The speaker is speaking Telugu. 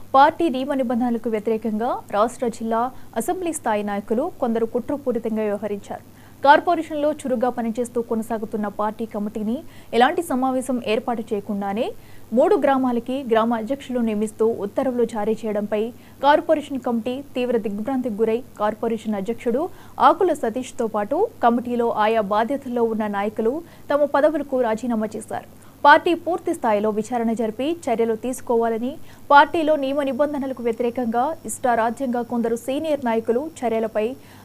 పార్టీ నియమ నిబంధనలకు వ్యతిరేకంగా రాష్ట్ర జిల్లా అసెంబ్లీ స్థాయి నాయకులు కొందరు కుట్రపూరితంగా వ్యవహరించారు కార్పొరేషన్లో చురుగ్గా పనిచేస్తూ కొనసాగుతున్న పార్టీ కమిటీని ఎలాంటి సమావేశం ఏర్పాటు చేయకుండానే మూడు గ్రామాలకి గ్రామ అధ్యక్షులు నియమిస్తూ ఉత్తర్వులు జారీ చేయడంపై కార్పొరేషన్ కమిటీ తీవ్ర దిగ్భ్రాంతికి గురై కార్పొరేషన్ అధ్యక్షుడు ఆకుల సతీష్తో పాటు కమిటీలో ఆయా బాధ్యతల్లో ఉన్న నాయకులు తమ పదవులకు రాజీనామా చేశారు పార్టీ పూర్తి స్థాయిలో విచారణ జరిపి చర్యలు తీసుకోవాలని పార్టీలో నియమ నిబంధనలకు వ్యతిరేకంగా ఇష్టారాజ్యంగా కొందరు సీనియర్ నాయకులు చర్యలపై